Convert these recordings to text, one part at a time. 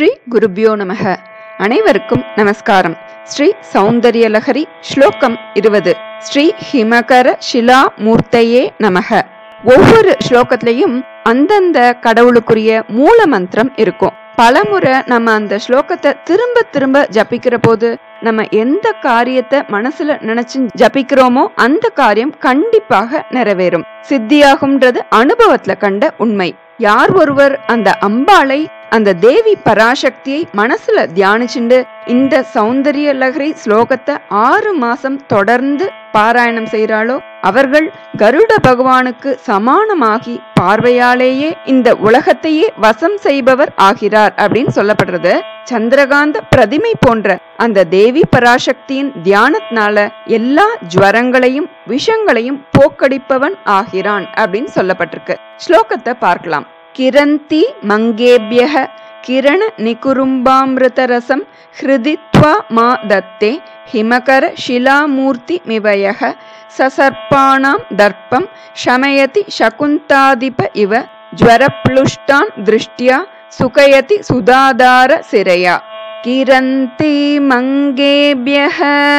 ஸ்ரீ குருபியோ நமக அனைவருக்கும் நமஸ்காரம் ஸ்ரீ சௌந்தர்யலஹரி ஸ்லோகம் இருபது ஸ்ரீ ஹிமகர ஷிலா மூர்த்தையே நமக ஒவ்வொரு ஸ்லோகத்திலையும் அந்தந்த கடவுளுக்குரிய மூல மந்திரம் இருக்கும் பலமுறை நம்ம அந்த ஸ்லோகத்தை திரும்ப திரும்ப ஜபிக்கிற போது நம்ம எந்த காரியத்தை மனசுல நினைச்சு ஜபிக்கிறோமோ அந்த காரியம் கண்டிப்பாக நிறைவேறும் சித்தியாகும்ன்றது அனுபவத்துல கண்ட உண்மை யார் ஒருவர் அந்த அம்பாளை அந்த தேவி பராசக்தியை மனசுல தியானிச்சுண்டு இந்த சௌந்தரிய லகரி ஸ்லோகத்தை ஆறு மாசம் தொடர்ந்து பாராயணம் செய்யறாளோ அவர்கள் கருட பகவானுக்கு சமானமாகி பார்வையாலேயே இந்த உலகத்தையே வசம் செய்பவர் ஆகிறார் அப்படின்னு சொல்லப்படுறது சந்திரகாந்த பிரதிமை போன்ற அந்த தேவி பராசக்தியின் தியானத்தினால எல்லா ஜுவரங்களையும் விஷங்களையும் போக்கடிப்பவன் ஆகிறான் அப்படின்னு சொல்லப்பட்டிருக்கு ஸ்லோகத்தை பார்க்கலாம் கிரந்தி மங்கேபியக கிரண நிகுரும்பாமிருதரசம் ஹிருதித்வா மா தத்தே ஹிமகர ஷிலாமூர்த்தி மிவயக சசர்ப்பாணாம் தர்ப்பம் ஷமயதி சகுந்தாதிப இவ ஜ்வரப்ளுஷ்டான் திருஷ்டியா சுகயதி சுதாதார சிரையா கிரந்தி மங்கேபியக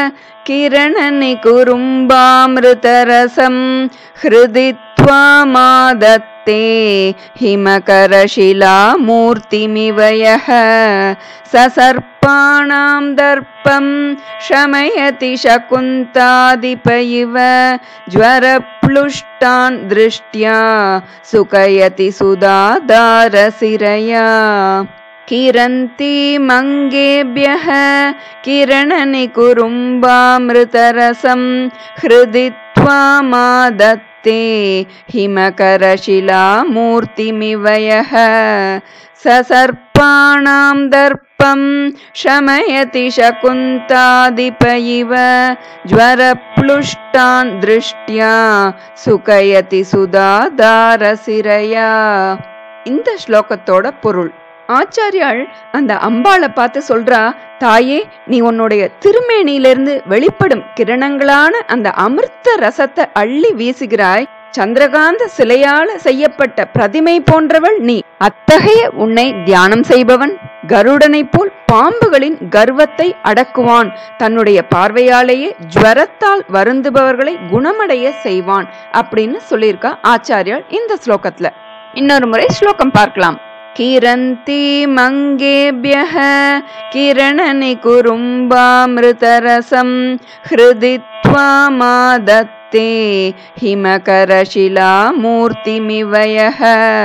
கிரணநிகுரும்பாமிருதரசம் ஹிருதித்வா மாதத்தே हिमकरशिलामूर्तिमिवयः ससर्पाणां दर्पं शमयति शकुन्तादिप इव ज्वरप्लुष्टान् दृष्ट्या सुकयति सुधादारसिरया किरन्ति मङ्गेभ्यः किरणनिकुरुम्बामृतरसं हृदि त्वामादत्ते हिमकरशिलामूर्तिमिवयः ससर्पाणां दर्पं शमयति शकुन्तादिप इव ज्वरप्लुष्टान् दृष्ट्या சுகயதி சுதாதாரசிரையா இந்த ஸ்லோகத்தோட பொருள் ஆச்சாரியாள் அந்த அம்பாளை பார்த்து சொல்றா தாயே நீ உன்னுடைய திருமேனியிலிருந்து வெளிப்படும் கிரணங்களான அந்த அமிர்த ரசத்தை அள்ளி வீசுகிறாய் சந்திரகாந்த சிலையால செய்யப்பட்ட பிரதிமை போன்றவள் நீ அத்தகைய உன்னை தியானம் செய்பவன் கருடனை போல் பாம்புகளின் கர்வத்தை அடக்குவான் தன்னுடைய பார்வையாலேயே ஜுவரத்தால் வருந்துபவர்களை குணமடைய செய்வான் அப்படின்னு சொல்லியிருக்கா ஆச்சாரியாள் இந்த ஸ்லோகத்துல இன்னொரு முறை ஸ்லோகம் பார்க்கலாம் किरन्ति मङ्गेभ्यः किरणनिकुरुम्बामृतरसं हृदि त्वामादत्ते हिमकरशिलामूर्तिमिवयः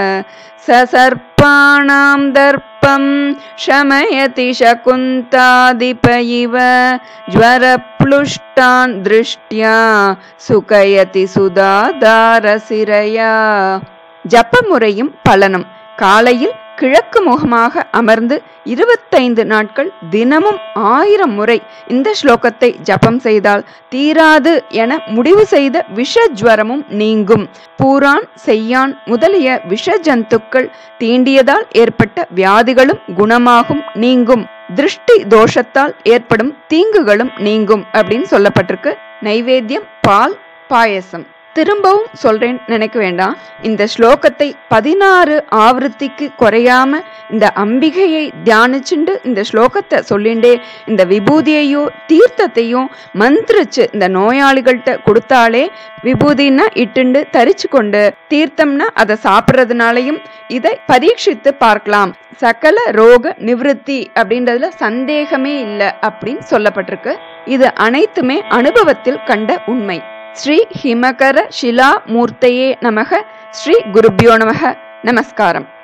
ससर्पाणां दर्पं शमयति शकुन्तादिप इव ज्वरप्लुष्टान् दृष्ट्या सुकयति சுதாதாரசிரையா ஜப்ப முறையும் பலனும் காலையில் கிழக்கு முகமாக அமர்ந்து இருபத்தைந்து நாட்கள் தினமும் ஆயிரம் முறை இந்த ஸ்லோகத்தை ஜபம் செய்தால் தீராது என முடிவு செய்த விஷ ஜுவரமும் நீங்கும் பூரான் செய்யான் முதலிய விஷ ஜந்துக்கள் தீண்டியதால் ஏற்பட்ட வியாதிகளும் குணமாகும் நீங்கும் திருஷ்டி தோஷத்தால் ஏற்படும் தீங்குகளும் நீங்கும் அப்படின்னு சொல்லப்பட்டிருக்கு நைவேத்தியம் பால் பாயசம் திரும்பவும் சொல்றேன் நினைக்க வேண்டாம் இந்த ஸ்லோகத்தை பதினாறு ஆவೃத்திக்கு குறையாம இந்த அம்பிகையை தியானிச்சுண்டு இந்த ஸ்லோகத்தை சொல்லிண்டே இந்த விபூதியையோ தீர்த்தத்தையும் மந்திரிச்சு இந்த நோயாளிகள்கிட்ட கொடுத்தாலே விபூதின்னா இட்டுண்டு தரிச்சு கொண்டு தீர்த்தம்னா அதை சாப்பிட்றதுனாலையும் இதை பரீட்சித்து பார்க்கலாம் சகல ரோக நிவிருத்தி அப்படின்றதுல சந்தேகமே இல்லை அப்படின்னு சொல்லப்பட்டிருக்கு இது அனைத்துமே அனுபவத்தில் கண்ட உண்மை ஸ்ரீ ஹிமகர ஷிலா மூர்த்தையே நமக ஸ்ரீ குருபியோ நமக நமஸ்காரம்